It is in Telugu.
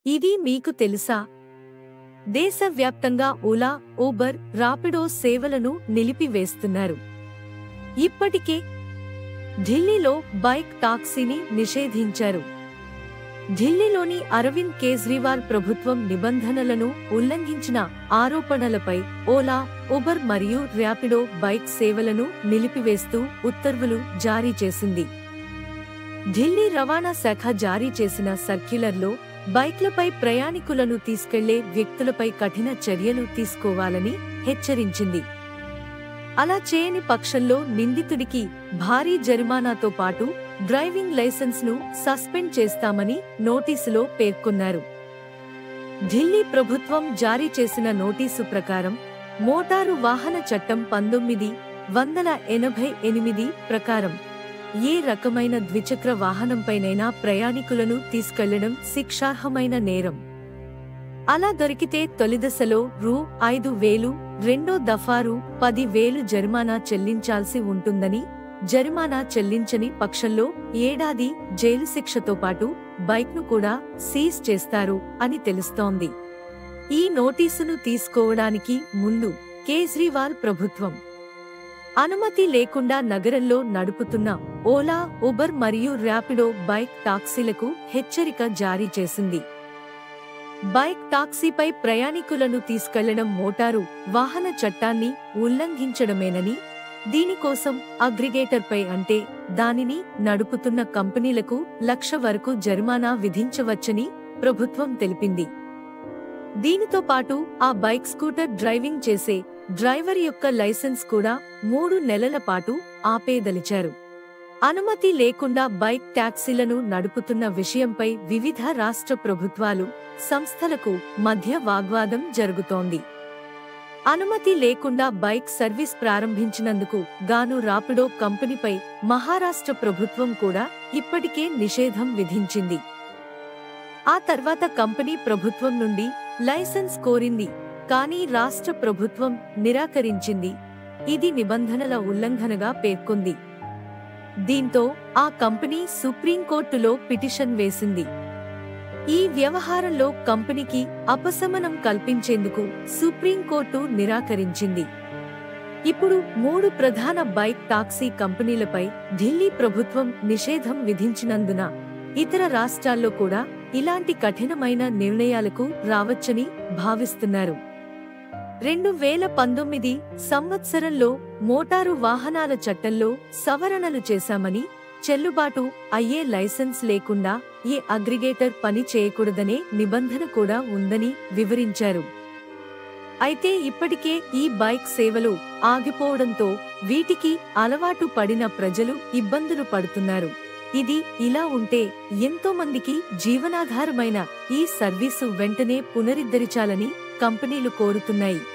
ఇది మీకు తెలుసా దేశవ్యాప్తంగా ఓలా ఊబర్ రాపిడో సేవలను నిలిపివేస్తున్నారు ఇప్పటికే ఢిల్లీలో బైక్ టాక్సీని నిషేధించారు ఢిల్లీలోని అరవింద్ కేజ్రీవాల్ ప్రభుత్వం నిబంధనలను ఉల్లంఘించిన ఆరోపణలపై ఓలా ఉబర్ మరియు ర్యాపిడో బైక్ సేవలను నిలిపివేస్తూ ఉత్తర్వులు జారీ చేసింది ఢిల్లీ రవాణా శాఖ జారీ చేసిన సర్క్యులర్లో బైక్లపై ప్రయాణికులను తీసుకెళ్లే వ్యక్తులపై కఠిన చర్యలు తీసుకోవాలని హెచ్చరించింది అలా చేయని పక్షంలో నిందితుడికి భారీ జరిమానాతో పాటు డ్రైవింగ్ లైసెన్స్ ను సస్పెండ్ చేస్తామని నోటీసులో పేర్కొన్నారు ఢిల్లీ ప్రభుత్వం జారీ చేసిన నోటీసు ప్రకారం మోటారు వాహన చట్టం పంతొమ్మిది వందల ఎనభై ఎనిమిది ప్రకారం ఏ రకమైన ద్విచక్ర వాహనంపైనైనా ప్రయాణికులను తీసుకెళ్లడం శిక్షార్హమైన నేరం అలా దొరికితే తొలిదశలో రూ ఐదు వేలు రెండో దఫారు పది వేలు జరిమానా చెల్లించాల్సి ఉంటుందని జరిమానా చెల్లించని పక్షంలో ఏడాది జైలు శిక్షతో పాటు బైక్ను కూడా సీజ్ చేస్తారు అని తెలుస్తోంది ఈ నోటీసును తీసుకోవడానికి ముందు కేజ్రీవాల్ ప్రభుత్వం అనుమతి లేకుండా నగరంలో నడుపుతున్న ఓలా ఉబర్ మరియు ర్యాపిడో బైక్ టాక్సీలకు హెచ్చరిక జారీ చేసింది బైక్ టాక్సీపై ప్రయాణికులను తీసుకెళ్లడం మోటారు వాహన చట్టాన్ని ఉల్లంఘించడమేనని దీనికోసం అగ్రిగేటర్పై అంటే దానిని నడుపుతున్న కంపెనీలకు లక్ష వరకు జరిమానా విధించవచ్చని ప్రభుత్వం తెలిపింది దీనితో పాటు ఆ బైక్ స్కూటర్ డ్రైవింగ్ చేసే డ్రైవర్ యొక్క లైసెన్స్ కూడా మూడు నెలల పాటు ఆపేదలిచారు అనుమతి లేకుండా బైక్ ట్యాక్సీలను నడుపుతున్న విషయంపై వివిధ రాష్ట్ర ప్రభుత్వాలు సంస్థలకు మధ్య వాగ్వాదం జరుగుతోంది అనుమతి లేకుండా బైక్ సర్వీస్ ప్రారంభించినందుకు గాను రాపిడో కంపెనీపై మహారాష్ట్ర ప్రభుత్వం కూడా ఇప్పటికే నిషేధం విధించింది ఆ తర్వాత కంపెనీ ప్రభుత్వం నుండి లైసెన్స్ కోరింది కానీ రాష్ట్ర ప్రభుత్వం నిరాకరించింది ఇది నిబంధనల ఉల్లంఘనగా పేర్కొంది దీంతో ఆ కంపెనీ సుప్రీంకోర్టులో పిటిషన్ వేసింది ఈ వ్యవహారంలో కంపెనీకి అపశమనం కల్పించేందుకు సుప్రీంకోర్టు నిరాకరించింది ఇప్పుడు మూడు ప్రధాన బైక్ టాక్సీ కంపెనీలపై ఢిల్లీ ప్రభుత్వం నిషేధం విధించినందున ఇతర రాష్ట్రాల్లో కూడా ఇలాంటి కఠినమైన నిర్ణయాలకు రావచ్చని భావిస్తున్నారు రెండు వేల పంతొమ్మిది సంవత్సరంలో మోటారు వాహనాల చట్టంలో సవరణలు చేశామని చెల్లుబాటు అయ్యే లైసెన్స్ లేకుండా ఏ అగ్రిగేటర్ పని చేయకూడదనే నిబంధన కూడా ఉందని వివరించారు అయితే ఇప్పటికే ఈ బైక్ సేవలు ఆగిపోవడంతో వీటికి అలవాటు పడిన ప్రజలు ఇబ్బందులు పడుతున్నారు ఇది ఇలా ఉంటే ఎంతో మందికి జీవనాధారమైన ఈ సర్వీసు వెంటనే పునరుద్ధరించాలని కంపెనీలు కోరుతున్నాయి